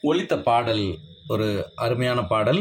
ஒலித்த பாடல் ஒரு அருமையான பாடல்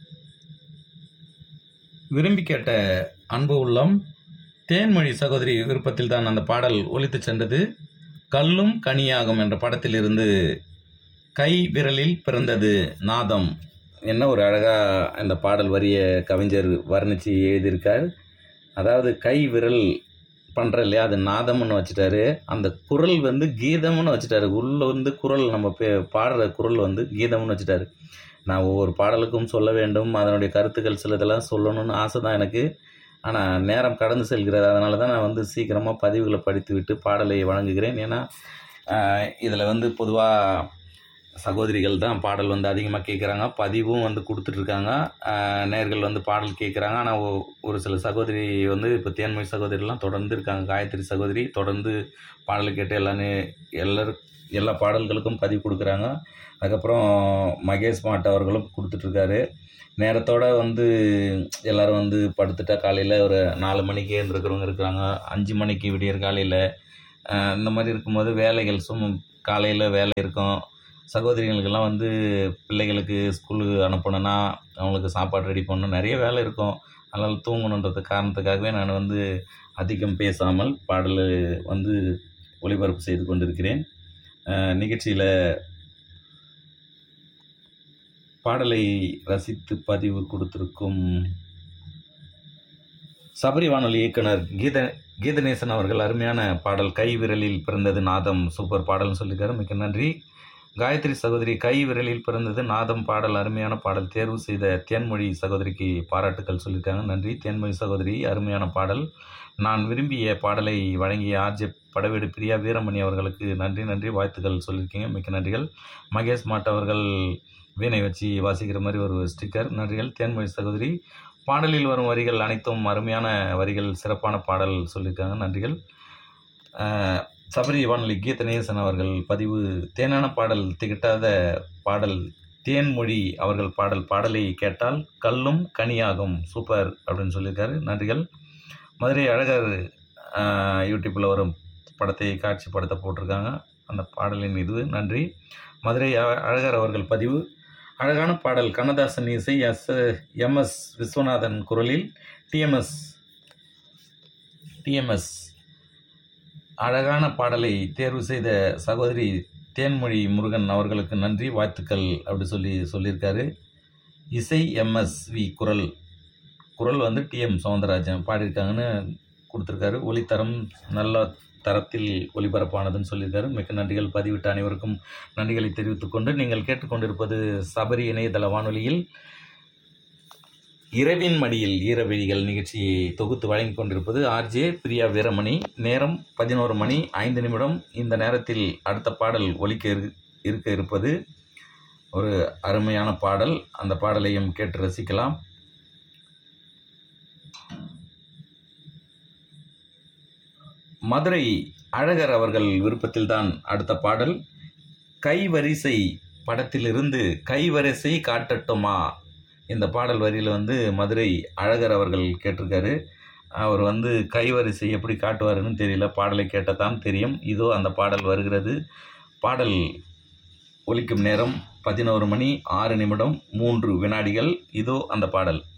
விரும்பி கேட்ட அன்பு உள்ளம் தேன்மொழி சகோதரி விருப்பத்தில் தான் அந்த பாடல் ஒலித்து சென்றது கல்லும் கனியாகும் என்ற படத்திலிருந்து கை விரலில் பிறந்தது நாதம் என்ன ஒரு அழகாக இந்த பாடல் வரிய கவிஞர் வர்ணித்து எழுதியிருக்கார் அதாவது கை விரல் பண்ணுற இல்லையா அது நாதம்னு வச்சுட்டாரு அந்த குரல் வந்து கீதம்னு வச்சுட்டாரு உள்ள வந்து குரல் நம்ம பே பாடுற குரல் வந்து கீதம்னு வச்சுட்டாரு நான் ஒவ்வொரு பாடலுக்கும் சொல்ல வேண்டும் அதனுடைய கருத்துக்கள் சிலதெல்லாம் சொல்லணும்னு ஆசை தான் எனக்கு ஆனால் நேரம் கடந்து செல்கிறது அதனால தான் நான் வந்து சீக்கிரமாக பதிவுகளை படித்து விட்டு பாடலை வழங்குகிறேன் ஏன்னா இதில் வந்து பொதுவாக சகோதரிகள் தான் பாடல் வந்து அதிகமாக கேட்குறாங்க பதிவும் வந்து கொடுத்துட்ருக்காங்க நேர்கள் வந்து பாடல் கேட்குறாங்க ஆனால் ஒரு சில சகோதரி வந்து இப்போ தேன்மொழி சகோதரிலாம் தொடர்ந்து இருக்காங்க காயத்ரி சகோதரி தொடர்ந்து பாடல் கேட்டு எல்லாமே எல்லாரும் எல்லா பாடல்களுக்கும் பதிவு கொடுக்குறாங்க அதுக்கப்புறம் மகேஷ் மாட் அவர்களும் கொடுத்துட்ருக்காரு நேரத்தோடு வந்து எல்லோரும் வந்து படுத்துட்டா காலையில் ஒரு நாலு மணிக்கு எழுந்திருக்கிறவங்க இருக்கிறாங்க அஞ்சு மணிக்கு விடியற் காலையில் இந்த மாதிரி இருக்கும்போது வேலைகள் சும் காலையில் வேலை இருக்கும் சகோதரிகளுக்கெல்லாம் வந்து பிள்ளைகளுக்கு ஸ்கூலுக்கு அனுப்பணுன்னா அவங்களுக்கு சாப்பாடு ரெடி பண்ணணும் நிறைய வேலை இருக்கும் அதனால் தூங்கணுன்றது காரணத்துக்காகவே நான் வந்து அதிகம் பேசாமல் பாடல் வந்து ஒளிபரப்பு செய்து கொண்டிருக்கிறேன் நிகழ்ச்சியில் பாடலை ரசித்து பதிவு கொடுத்திருக்கும் சபரி வானொலி இயக்குனர் கீத கீதநேசன் அவர்கள் அருமையான பாடல் கை விரலில் பிறந்தது நாதம் சூப்பர் பாடல்னு சொல்லியிருக்காரு மிக்க நன்றி காயத்ரி சகோதரி கை விரலில் பிறந்தது நாதம் பாடல் அருமையான பாடல் தேர்வு செய்த தேன்மொழி சகோதரிக்கு பாராட்டுக்கள் சொல்லியிருக்காங்க நன்றி தேன்மொழி சகோதரி அருமையான பாடல் நான் விரும்பிய பாடலை வழங்கிய ஆர்ஜே படவேடு பிரியா வீரமணி அவர்களுக்கு நன்றி நன்றி வாழ்த்துக்கள் சொல்லியிருக்கீங்க மிக்க நன்றிகள் மகேஷ் மாட் அவர்கள் வீணை வச்சு வாசிக்கிற மாதிரி ஒரு ஸ்டிக்கர் நன்றிகள் தேன்மொழி சகோதரி பாடலில் வரும் வரிகள் அனைத்தும் அருமையான வரிகள் சிறப்பான பாடல் சொல்லியிருக்காங்க நன்றிகள் சபரி வானொலி கீதநேசன் அவர்கள் பதிவு தேனான பாடல் திகட்டாத பாடல் தேன்மொழி அவர்கள் பாடல் பாடலை கேட்டால் கல்லும் கனியாகும் சூப்பர் அப்படின்னு சொல்லியிருக்காரு நன்றிகள் மதுரை அழகர் யூடியூப்பில் வரும் படத்தை காட்சிப்படுத்த போட்டிருக்காங்க அந்த பாடலின் இது நன்றி மதுரை அழகர் அவர்கள் பதிவு அழகான பாடல் கண்ணதாசன் இசை எஸ் எம்எஸ் விஸ்வநாதன் குரலில் டிஎம்எஸ் டிஎம்எஸ் அழகான பாடலை தேர்வு செய்த சகோதரி தேன்மொழி முருகன் அவர்களுக்கு நன்றி வாழ்த்துக்கள் அப்படி சொல்லி சொல்லியிருக்காரு இசை எம்எஸ்வி குரல் குரல் வந்து டிஎம் சவுந்தரராஜன் பாடியிருக்காங்கன்னு கொடுத்துருக்காரு ஒளித்தரம் நல்ல தரத்தில் ஒளிபரப்பானதுன்னு சொல்லியிருக்காரு மிக்க நன்றிகள் பதிவிட்ட அனைவருக்கும் நன்றிகளை தெரிவித்துக்கொண்டு நீங்கள் கேட்டுக்கொண்டிருப்பது சபரி இணையதள வானொலியில் இரவின் மடியில் ஈரவெளிகள் நிகழ்ச்சியை தொகுத்து வழங்கி கொண்டிருப்பது ஆர்ஜே பிரியா வீரமணி நேரம் பதினோரு மணி ஐந்து நிமிடம் இந்த நேரத்தில் அடுத்த பாடல் ஒலிக்க இருக்க இருப்பது ஒரு அருமையான பாடல் அந்த பாடலையும் கேட்டு ரசிக்கலாம் மதுரை அழகர் அவர்கள் விருப்பத்தில்தான் அடுத்த பாடல் கைவரிசை படத்திலிருந்து கைவரிசை காட்டட்டுமா இந்த பாடல் வரியில் வந்து மதுரை அழகர் அவர்கள் கேட்டிருக்காரு அவர் வந்து கைவரிசை எப்படி காட்டுவாருன்னு தெரியல பாடலை கேட்டதான் தெரியும் இதோ அந்த பாடல் வருகிறது பாடல் ஒலிக்கும் நேரம் பதினோரு மணி ஆறு நிமிடம் மூன்று வினாடிகள் இதோ அந்த பாடல்